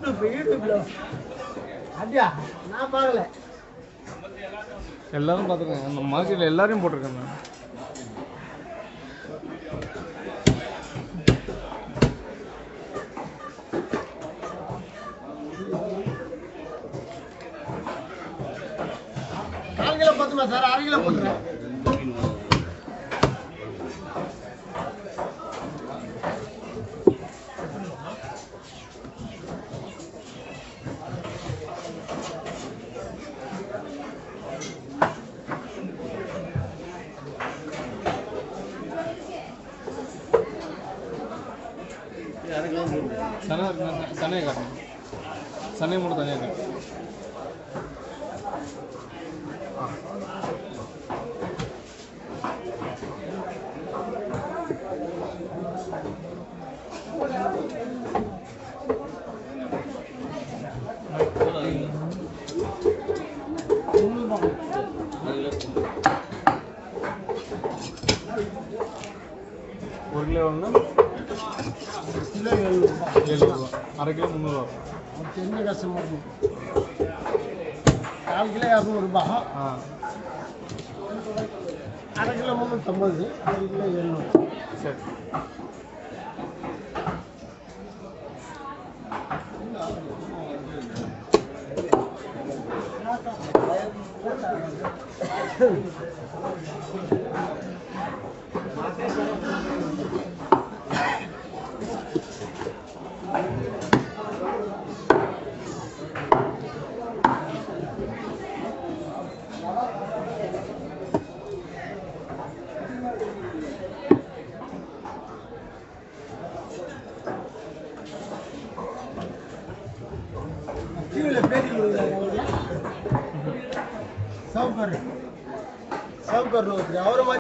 YouTube யூடியூப்ல அப்படியா நான் பார்க்கல எல்லாரும் பார்த்துருக்கேன் நம்ம மார்க்கெட்டில் எல்லாரையும் போட்டிருக்கேன் நான் கால் கிலோ பத்துமா சார் அரை கிலோ போட்டுறேன் சனை இருக்குன்னா சனையை காட்டணும் சனையை மட்டும் தனியாக காட்டு ஒரு கிலோ ஒன்று கிலோ எழுநூறுபா ஏழு ரூபா அரை கிலோ முந்நூறுவா அது தெரிஞ்ச கஷ்டமா இருக்கும் கால் கிலோ இரநூறுபா ஆ அரை கிலோ முந்நூற்றம்பது அரை கிலோ எழுநூறு சரி டிவியில் பேட்டி சவுக்கர் சவுக்கர் ஒருத்தர் அவரை மாதிரி